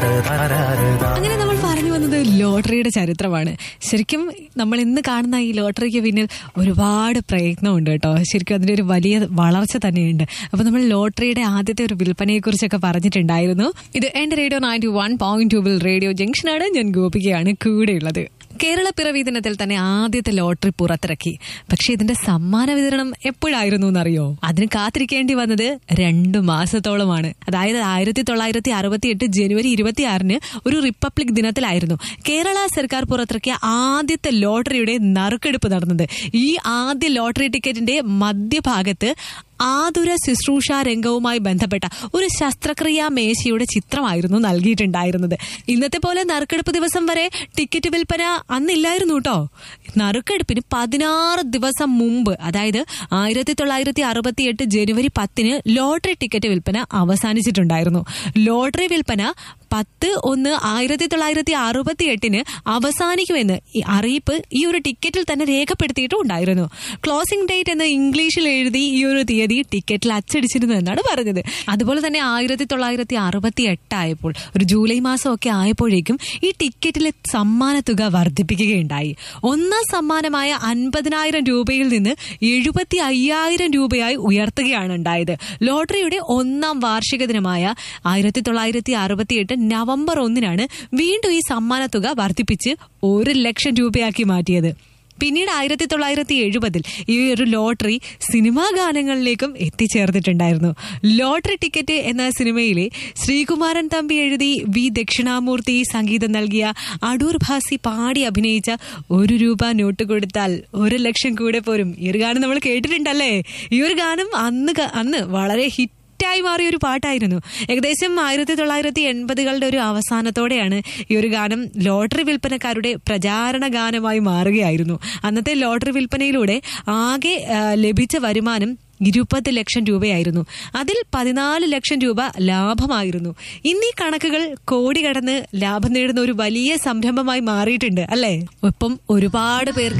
അങ്ങനെ നമ്മൾ പറഞ്ഞു വന്നത് ലോട്ടറിയുടെ ചരിത്രമാണ് ശരിക്കും നമ്മൾ ഇന്ന് കാണുന്ന ഈ ലോട്ടറിക്ക് പിന്നിൽ ഒരുപാട് പ്രയത്നമുണ്ട് കേട്ടോ ശരിക്കും അതിന്റെ ഒരു വലിയ വളർച്ച തന്നെയുണ്ട് അപ്പൊ നമ്മൾ ലോട്ടറിയുടെ ആദ്യത്തെ ഒരു വിൽപ്പനയെ കുറിച്ചൊക്കെ പറഞ്ഞിട്ടുണ്ടായിരുന്നു ഇത് എന്റെ റേഡിയോ നയൻറ്റി വൺ പോയിന്റ് ടൂവിൽ റേഡിയോ ജംഗ്ഷനാണ് ഞാൻ ഗോപികയാണ് കൂടെയുള്ളത് കേരള പിറവി ദിനത്തിൽ തന്നെ ആദ്യത്തെ ലോട്ടറി പുറത്തിറക്കി പക്ഷെ ഇതിന്റെ സമ്മാന വിതരണം എപ്പോഴായിരുന്നു എന്നറിയോ അതിന് കാത്തിരിക്കേണ്ടി വന്നത് രണ്ടു മാസത്തോളമാണ് അതായത് ആയിരത്തി തൊള്ളായിരത്തി അറുപത്തി എട്ട് ജനുവരി ഇരുപത്തി ആറിന് ഒരു റിപ്പബ്ലിക് ദിനത്തിലായിരുന്നു കേരള സർക്കാർ പുറത്തിറക്കിയ ആദ്യത്തെ ലോട്ടറിയുടെ നറുക്കെടുപ്പ് നടന്നത് ഈ ആദ്യ ലോട്ടറി ടിക്കറ്റിന്റെ മധ്യഭാഗത്ത് ആതുര ശുശ്രൂഷ രംഗവുമായി ബന്ധപ്പെട്ട ഒരു ശസ്ത്രക്രിയാ മേശയുടെ ചിത്രമായിരുന്നു നൽകിയിട്ടുണ്ടായിരുന്നത് ഇന്നത്തെ പോലെ നറുക്കെടുപ്പ് ദിവസം വരെ ടിക്കറ്റ് വിൽപ്പന അന്നില്ലായിരുന്നു കേട്ടോ നറുക്കെടുപ്പിന് പതിനാറ് ദിവസം മുമ്പ് അതായത് ആയിരത്തി തൊള്ളായിരത്തി അറുപത്തി എട്ട് ജനുവരി പത്തിന് ലോട്ടറി ടിക്കറ്റ് വിൽപ്പന അവസാനിച്ചിട്ടുണ്ടായിരുന്നു ലോട്ടറി വിൽപ്പന പത്ത് ഒന്ന് ആയിരത്തി തൊള്ളായിരത്തി അറുപത്തി എട്ടിന് അവസാനിക്കുമെന്ന് ഈ അറിയിപ്പ് ഈ ഒരു ടിക്കറ്റിൽ തന്നെ രേഖപ്പെടുത്തിയിട്ടും ഉണ്ടായിരുന്നു ക്ലോസിംഗ് ഡേറ്റ് എന്ന് ഇംഗ്ലീഷിൽ എഴുതി ഈ ഒരു തീയതി ടിക്കറ്റിൽ അച്ചടിച്ചിരുന്നു എന്നാണ് പറഞ്ഞത് അതുപോലെ തന്നെ ആയിരത്തി തൊള്ളായിരത്തി അറുപത്തി എട്ടായപ്പോൾ ഒരു ജൂലൈ മാസം ഒക്കെ ആയപ്പോഴേക്കും ഈ ടിക്കറ്റിലെ സമ്മാന തുക വർദ്ധിപ്പിക്കുകയുണ്ടായി ഒന്നാം സമ്മാനമായ അൻപതിനായിരം രൂപയിൽ നിന്ന് എഴുപത്തി അയ്യായിരം രൂപയായി ഉയർത്തുകയാണ് ഉണ്ടായത് ലോട്ടറിയുടെ ഒന്നാം വാർഷിക ദിനമായ ആയിരത്തി തൊള്ളായിരത്തി അറുപത്തി എട്ട് നവംബർ ഒന്നിനാണ് വീണ്ടും ഈ സമ്മാന തുക വർദ്ധിപ്പിച്ച് ഒരു ലക്ഷം രൂപയാക്കി മാറ്റിയത് പിന്നീട് ആയിരത്തി തൊള്ളായിരത്തി എഴുപതിൽ ഈ ഒരു ലോട്ടറി സിനിമാ ഗാനങ്ങളിലേക്കും എത്തിച്ചേർന്നിട്ടുണ്ടായിരുന്നു ലോട്ടറി ടിക്കറ്റ് എന്ന സിനിമയിലെ ശ്രീകുമാരൻ തമ്പി എഴുതി വി ദക്ഷിണാമൂർത്തി സംഗീതം നൽകിയ അടൂർ ഭാസി പാടി അഭിനയിച്ച ഒരു രൂപ നോട്ട് കൊടുത്താൽ ഒരു ലക്ഷം കൂടെ പോരും ഈ ഒരു ഗാനം നമ്മൾ കേട്ടിട്ടുണ്ടല്ലേ ഈ ഒരു ഗാനം അന്ന് ക- അന്ന് വളരെ ഹിറ്റ് ഹിറ്റായി മാറിയ ഒരു പാട്ടായിരുന്നു ഏകദേശം ആയിരത്തി തൊള്ളായിരത്തി എൺപതുകളുടെ ഒരു അവസാനത്തോടെയാണ് ഈ ഒരു ഗാനം ലോട്ടറി വിൽപ്പനക്കാരുടെ പ്രചാരണ ഗാനമായി മാറുകയായിരുന്നു അന്നത്തെ ലോട്ടറി വിൽപ്പനയിലൂടെ ആകെ ആ, ലഭിച്ച വരുമാനം ഇരുപത് ലക്ഷം രൂപയായിരുന്നു അതിൽ പതിനാല് ലക്ഷം രൂപ ലാഭമായിരുന്നു ഇന്ന് ഈ കണക്കുകൾ കോടി കടന്ന് ലാഭം നേടുന്ന ഒരു വലിയ സംരംഭമായി മാറിയിട്ടുണ്ട് അല്ലേ ഒപ്പം ഒരുപാട് പേർക്ക്